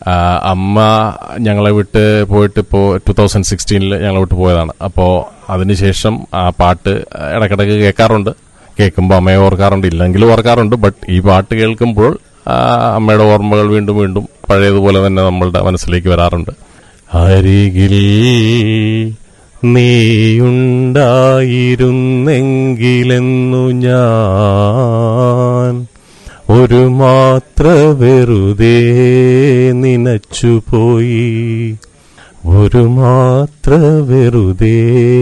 ആ, അമ്മ ഞങ്ങളെ വിട്ട് പോയിട്ട് ഇപ്പോൾ ടൂ തൗസൻഡ് സിക്സ്റ്റീനിൽ ഞങ്ങളെ വിട്ട് പോയതാണ് അപ്പോൾ അതിനുശേഷം ആ പാട്ട് ഇടയ്ക്കിടയ്ക്ക് കേൾക്കാറുണ്ട് കേൾക്കുമ്പോൾ അമ്മയെ ഓർക്കാറുണ്ട് ഇല്ലെങ്കിലും ഓർക്കാറുണ്ട് ബട്ട് ഈ പാട്ട് കേൾക്കുമ്പോൾ ആ, അമ്മയുടെ ഓർമ്മകൾ വീണ്ടും വീണ്ടും പഴയതുപോലെ തന്നെ നമ്മളുടെ മനസ്സിലേക്ക് വരാറുണ്ട് അരികിൽ നീയുണ്ടായിരുന്നെങ്കിലെന്നു ഞാൻ ഒരു മാത്ര വെറുതെ നനച്ചുപോയി ഒരു മാത്ര വെറുതെ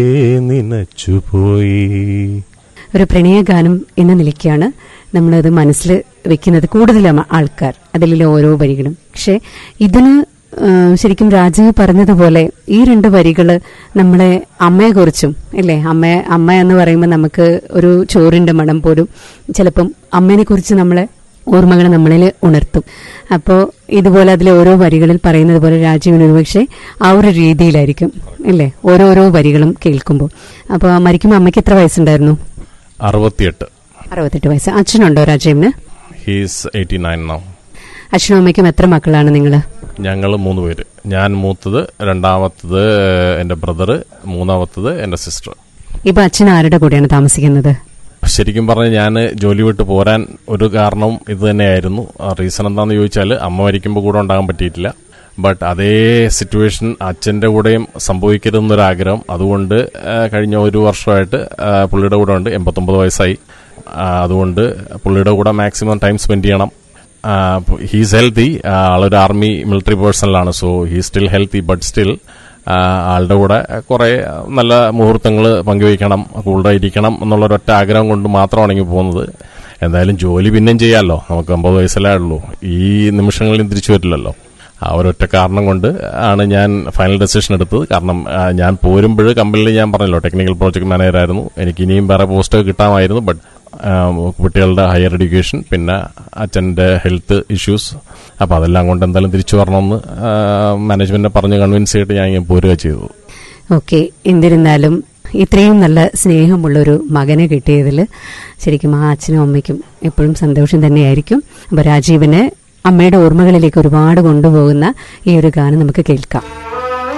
നനച്ചുപോയി ഒരു പ്രണയഗാനം എന്ന നിലയ്ക്കാണ് നമ്മളത് മനസ്സിൽ വെക്കുന്നത് കൂടുതലും ആൾക്കാർ അതിലെ ഓരോ വരികളും പക്ഷെ ഇതിന് ആ, ശരിക്കും രാജീവ് പറഞ്ഞതുപോലെ ഈ രണ്ട് വരികള് നമ്മളെ അമ്മയെക്കുറിച്ചും അല്ലേ അമ്മ അമ്മ എന്ന് പറയുമ്പോൾ നമുക്ക് ഒരു ചോറിന്റെ മണം പോലും ചിലപ്പം അമ്മേനെ കുറിച്ച് നമ്മളെ ഓർമ്മകൾ നമ്മളിൽ ഉണർത്തും അപ്പോൾ ഇതുപോലെ അതിലെ ഓരോ വരികളിൽ പറയുന്നത് പോലെ രാജീവിന് ഒരുപക്ഷെ ആ ഒരു രീതിയിലായിരിക്കും അല്ലേ ഓരോരോ വരികളും കേൾക്കുമ്പോൾ അപ്പോൾ മരിക്കുമ്പോൾ അമ്മയ്ക്ക് എത്ര വയസ്സുണ്ടായിരുന്നു അറുപത്തിയെട്ട് അറുപത്തെട്ട് വയസ്സ് അച്ഛനുണ്ടോ രാജീവിന് ഹീസ് എയ്റ്റി നയൻ നൗ അച്ഛനും അമ്മയ്ക്കും എത്ര മക്കളാണ് നിങ്ങൾ ഞങ്ങൾ മൂന്ന് പേര് ഞാൻ മൂത്തത് രണ്ടാമത്തത് എൻ്റെ ബ്രദർ മൂന്നാമത്തത് എൻ്റെ സിസ്റ്റർ ഇപ്പൊ അച്ഛൻ ആരുടെ കൂടെയാണ് താമസിക്കുന്നത് ശരിക്കും പറഞ്ഞാൽ ഞാൻ ജോലി വിട്ട് പോരാൻ ഒരു കാരണവും ഇത് തന്നെയായിരുന്നു റീസൺ എന്താണെന്ന് ചോദിച്ചാൽ അമ്മ മരിക്കുമ്പോൾ കൂടെ ഉണ്ടാകാൻ പറ്റിയിട്ടില്ല ബട്ട് അതേ സിറ്റുവേഷൻ അച്ഛൻ്റെ കൂടെയും സംഭവിക്കരുതെന്നൊരാഗ്രഹം അതുകൊണ്ട് ആ, കഴിഞ്ഞ ഒരു വർഷമായിട്ട് ആ, പുള്ളിയുടെ കൂടെ ഉണ്ട് എൺപത്തൊമ്പത് വയസ്സായി ആ, അതുകൊണ്ട് പുള്ളിയുടെ കൂടെ മാക്സിമം ടൈം സ്പെൻഡ് ചെയ്യണം ഹീസ് ഹെൽത്തി ആളൊരു ആർമി മിലിറ്ററി പേഴ്സണലാണ് so he still healthy but still ആളുടെ കൂടെ കുറെ നല്ല മുഹൂർത്തങ്ങൾ പങ്കുവയ്ക്കണം കൂടെ ഇരിക്കണം എന്നുള്ളൊരൊറ്റ ആഗ്രഹം കൊണ്ട് മാത്രമാണ് ഇങ്ങനെ പോകുന്നത് എന്തായാലും ജോലി പിന്നെയും ചെയ്യാമല്ലോ നമുക്ക് അമ്പത് വയസ്സല്ലേ ഉള്ളൂ ഈ നിമിഷങ്ങളിൽ തിരിച്ചു വരില്ലല്ലോ ആ ഒരൊറ്റ കാരണം കൊണ്ട് ആണ് ഞാൻ ഫൈനൽ ഡെസിഷൻ എടുത്തത് കാരണം ആ, ഞാൻ പോരുമ്പോൾ കമ്പനിയിൽ ഞാൻ പറഞ്ഞല്ലോ ടെക്നിക്കൽ പ്രോജക്ട് മാനേജർ ആയിരുന്നു എനിക്ക് ഇനിയും വേറെ പോസ്റ്റ് കിട്ടാമായിരുന്നു ബട്ട് കുട്ടികളുടെ ഹയർ എഡ്യൂക്കേഷൻ പിന്നെ അച്ഛൻ്റെ ഹെൽത്ത് ഇഷ്യൂസ് അപ്പോൾ അതെല്ലാം കൊണ്ട് എന്തായാലും തിരിച്ചു വരണമെന്ന് മാനേജ്മെന്റിനെ പറഞ്ഞ് കൺവിൻസ് ചെയ്തിട്ട് ഞാൻ ഇങ്ങനെ പോരുക ചെയ്തു ഓക്കെ എന്നിരുന്നാലും ഇത്രയും നല്ല സ്നേഹമുള്ള ഒരു മകനെ കിട്ടിയതിൽ ശരിക്കും ആ അച്ഛനും അമ്മയ്ക്കും എപ്പോഴും സന്തോഷം തന്നെയായിരിക്കും അപ്പോൾ രാജീവിന് അമ്മയുടെ ഓർമ്മകളിലേക്ക് ഒരുപാട് കൊണ്ടുപോകുന്ന ഈ ഒരു ഗാനം നമുക്ക് കേൾക്കാം